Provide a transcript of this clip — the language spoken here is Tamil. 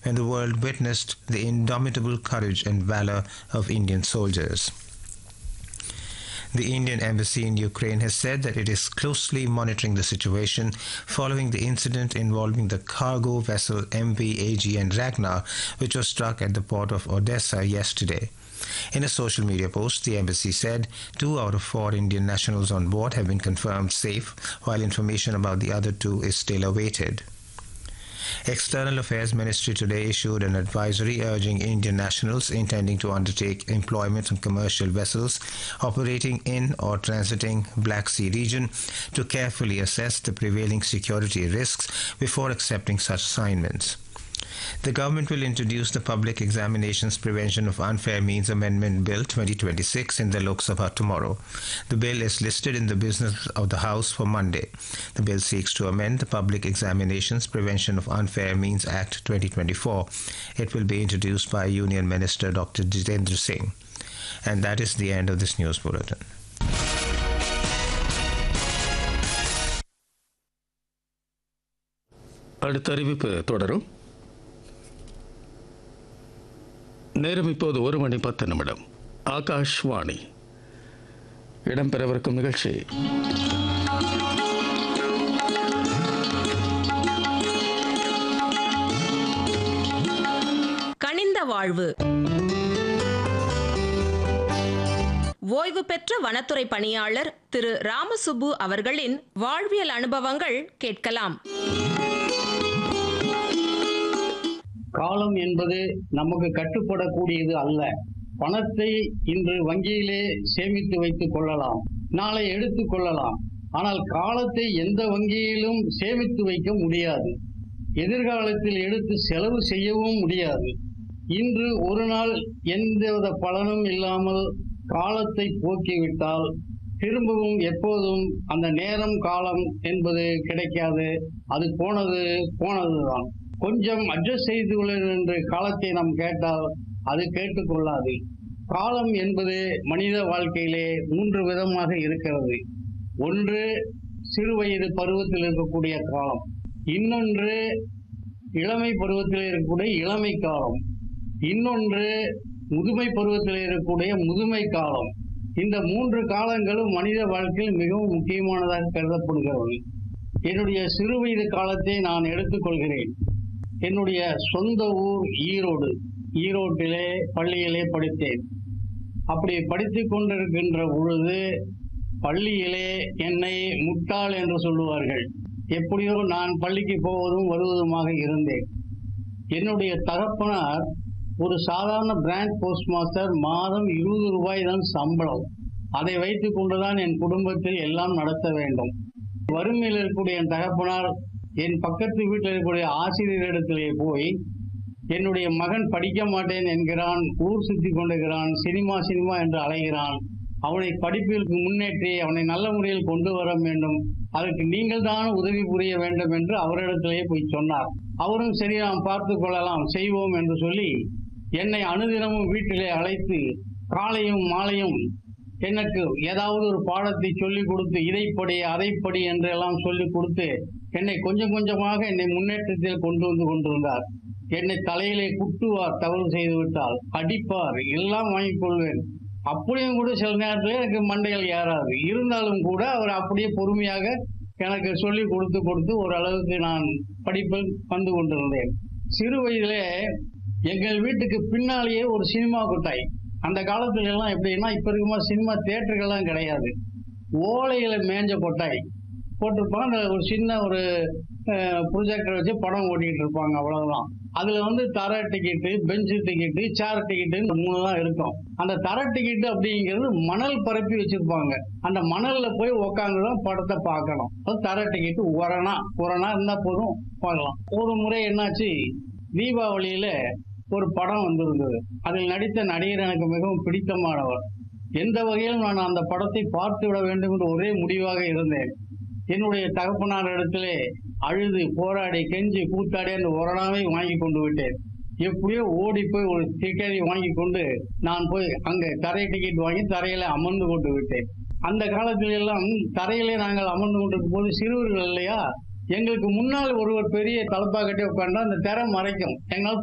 when the world witnessed the indomitable courage and valor of Indian soldiers. The Indian embassy in Ukraine has said that it is closely monitoring the situation following the incident involving the cargo vessel MV AGN Ragnar, which was struck at the port of Odessa yesterday. In a social media post, the embassy said two out of four Indian nationals on board have been confirmed safe, while information about the other two is still awaited. External Affairs Ministry today issued an advisory urging Indian nationals intending to undertake employment on commercial vessels operating in or transiting Black Sea region to carefully assess the prevailing security risks before accepting such assignments. The government will introduce the Public Examinations Prevention of Unfair Means Amendment Bill 2026 in the Lok Sabha tomorrow. The bill is listed in the business of the House for Monday. The bill seeks to amend the Public Examinations Prevention of Unfair Means Act 2024. It will be introduced by Union Minister Dr. Jitendra Singh. And that is the end of this news bulletin. அடுத்த அறிவிப்பு தொடரும் நேரம் இப்போது ஒரு மணி பத்து நிமிடம் ஆகாஷ்வாணி இடம்பெறவிருக்கும் நிகழ்ச்சி கனிந்த வாழ்வு ஓய்வு பெற்ற வனத்துறை பணியாளர் திரு ராமசுப்பு அவர்களின் வாழ்வியல் அனுபவங்கள் கேட்கலாம் காலம் என்பது நமக்கு கட்டுப்படக்கூடியது அல்ல பணத்தை இன்று வங்கியிலே சேமித்து வைத்துக் கொள்ளலாம் நாளை எடுத்துக் கொள்ளலாம் ஆனால் காலத்தை எந்த வங்கியிலும் சேமித்து வைக்க முடியாது எதிர்காலத்தில் எடுத்து செலவு செய்யவும் முடியாது இன்று ஒரு நாள் எந்தவித பலனும் இல்லாமல் காலத்தை போக்கிவிட்டால் திரும்பவும் எப்போதும் அந்த நேரம் காலம் என்பது கிடைக்காது அது போனது போனதுதான் கொஞ்சம் அட்ஜஸ்ட் செய்து கொள்ளுங்கள் என்று காலத்தை நாம் கேட்டால் அது கேட்டுக்கொள்ளாது காலம் என்பது மனித வாழ்க்கையிலே மூன்று விதமாக இருக்கிறது ஒன்று சிறு வயது பருவத்தில் இருக்கக்கூடிய காலம் இன்னொன்று இளமை பருவத்தில் இருக்கக்கூடிய இளமை காலம் இன்னொன்று முதுமை பருவத்தில் இருக்கக்கூடிய முதுமை காலம் இந்த மூன்று காலங்களும் மனித வாழ்க்கையில் மிகவும் முக்கியமானதாக கருதப்படுகிறது என்னுடைய சிறு வயது காலத்தை நான் எடுத்துக்கொள்கிறேன் என்னுடைய சொந்த ஊர் ஈரோடு ஈரோட்டிலே பள்ளியிலே படித்தேன் அப்படி படித்துக் கொண்டிருக்கின்ற பொழுது பள்ளியிலே என்னை முட்டாள் என்று சொல்லுவார்கள் எப்படியோ நான் பள்ளிக்கு போவதும் வருவதுமாக இருந்தேன் என்னுடைய தகப்பனார் ஒரு சாதாரண பிரான்ச் போஸ்ட் மாஸ்டர் மாதம் இருபது ரூபாய் தான் சம்பளம் அதை வைத்துக் கொண்டுதான் என் குடும்பத்தில் எல்லாம் நடத்த வேண்டும் வறுமையில் இருக்கக்கூடிய என் தகப்பனார் என் பக்கத்து வீட்டில் இருக்கக்கூடிய ஆசிரியரிடத்திலே போய் என்னுடைய மகன் படிக்க மாட்டேன் என்கிறான் ஊர் சுத்தி கொண்டிருக்கிறான் சினிமா சினிமா என்று அலைகிறான் அவனை படிப்பில் முன்னேற்றி அவனை நல்ல முறையில் கொண்டு வர வேண்டும் அதற்கு நீங்கள் தான் உதவி புரிய வேண்டும் என்று அவரிடத்திலேயே போய் சொன்னார் அவரும் சரி நாம் பார்த்து கொள்ளலாம் செய்வோம் என்று சொல்லி என்னை அனுதினமும் வீட்டிலே அழைத்து காலையும் மாலையும் எனக்கு ஏதாவது ஒரு பாடத்தை சொல்லிக் கொடுத்து இதைப்படி அதைப்படி என்றெல்லாம் சொல்லிக் கொடுத்து என்னை கொஞ்சம் கொஞ்சமாக என்னை முன்னேற்றத்தில் கொண்டு வந்து கொண்டிருந்தார் என்னை தலையிலே குட்டுவார் தவறு செய்து விட்டால் அடிப்பார் எல்லாம் வாங்கிக் கொள்வேன் அப்படியும் கூட சில நேரத்தில் எனக்கு மண்டைகள் ஏறாது இருந்தாலும் கூட அவர் அப்படியே பொறுமையாக எனக்கு சொல்லி கொடுத்து கொடுத்து ஓரளவுக்கு நான் படிப்பில் வந்து கொண்டிருந்தேன் சிறு வயதிலே எங்கள் வீட்டுக்கு பின்னாலேயே ஒரு சினிமா கொட்டாய் அந்த காலத்துல எல்லாம் எப்படின்னா இப்ப இருக்குமா சினிமா தேட்டர்கள்லாம் கிடையாது ஓலையில மேஞ்ச கொட்டாய் போட்டிருப்பாங்க அந்த ஒரு சின்ன ஒரு ப்ரொஜெக்டர் வச்சு படம் ஓட்டிக்கிட்டு இருப்பாங்க அவ்வளவுதான் அதுல வந்து தர ticket bench ticket chair ticket மூணு தான் இருக்கும் அந்த தர டிக்கெட்டு அப்படிங்கிறது மணல் பரப்பி வச்சிருப்பாங்க அந்த மணல்ல போய் உக்காந்துதான் படத்தை பார்க்கணும் அது தர டிக்கெட்டு உரணா உரணா இருந்தா போதும் பார்க்கலாம் ஒரு முறை என்னாச்சு தீபாவளியில ஒரு படம் வந்திருந்தது அதில் நடித்த நடிகர் எனக்கு மிகவும் பிடித்தமானவர் எந்த வகையிலும் நான் அந்த படத்தை பார்த்து விட வேண்டும் என்று ஒரே முடிவாக இருந்தேன் என்னுடைய தகப்பனார் இடத்திலே அழுது போராடி கெஞ்சி கூத்தாடி அந்த ஒரணாவை வாங்கி கொண்டு விட்டேன் எப்படியோ ஓடி போய் ஒரு டிக்கெட்டை வாங்கி கொண்டு நான் போய் அங்கே தரை டிக்கெட் வாங்கி தரையில அமர்ந்து கொண்டு விட்டேன் அந்த காலத்துல எல்லாம் தரையிலே நாங்கள் அமர்ந்து கொண்டிருக்கும் போது சிறுவர்கள் இல்லையா எங்களுக்கு முன்னால் ஒருவர் பெரிய தலப்பா கட்டி உட்கார்ந்தா அந்த திரை மறைக்கும் எங்களால்